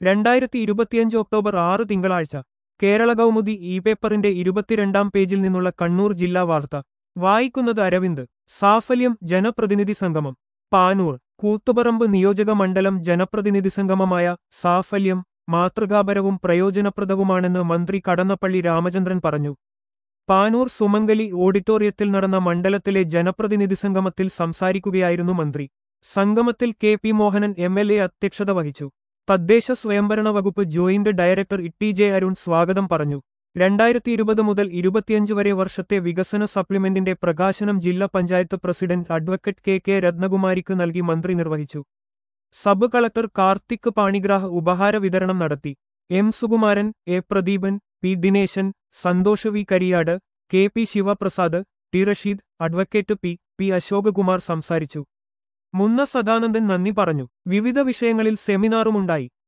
രണ്ടായിരത്തി ഇരുപത്തിയഞ്ച് ഒക്ടോബർ ആറ് തിങ്കളാഴ്ച കേരള കൗമുദി ഇ പേപ്പറിന്റെ ഇരുപത്തിരണ്ടാം പേജിൽ നിന്നുള്ള കണ്ണൂർ ജില്ലാ വാർത്ത വായിക്കുന്നത് അരവിന്ദ് സാഫല്യം ജനപ്രതിനിധി സംഗമം പാനൂർ കൂത്തുപറമ്പ് നിയോജക മണ്ഡലം ജനപ്രതിനിധി സംഗമമായ സാഫല്യം മാതൃകാപരവും പ്രയോജനപ്രദവുമാണെന്ന് മന്ത്രി കടന്നപ്പള്ളി രാമചന്ദ്രൻ പറഞ്ഞു പാനൂർ സുമംഗലി ഓഡിറ്റോറിയത്തിൽ നടന്ന മണ്ഡലത്തിലെ ജനപ്രതിനിധി സംഗമത്തിൽ സംസാരിക്കുകയായിരുന്നു മന്ത്രി സംഗമത്തിൽ K P Mohanan M L A അധ്യക്ഷത വഹിച്ചു തദ്ദേശ സ്വയംഭരണ വകുപ്പ് joint director Itty J Arun സ്വാഗതം പറഞ്ഞു രണ്ടായിരത്തി ഇരുപത് മുതൽ ഇരുപത്തിയഞ്ച് വരെ വർഷത്തെ വികസന സപ്ലിമെന്റിന്റെ പ്രകാശനം ജില്ലാ panchayat president advocate K K രത്നകുമാരിക്ക് നൽകി മന്ത്രി നിർവഹിച്ചു സബ് കളക്ടർ കാർത്തിക് പാണിഗ്രാഹ ഉപഹാര വിതരണം നടത്തി M Sukumaran A Pradeepan P Dineshan Santhosh V Kariyad K P Sivaprasad T Rasheed advocate P P Asokakumar സംസാരിച്ചു മുന്ന സദാനന്ദൻ നന്ദി പറഞ്ഞു വിവിധ വിഷയങ്ങളിൽ സെമിനാറുമുണ്ടായി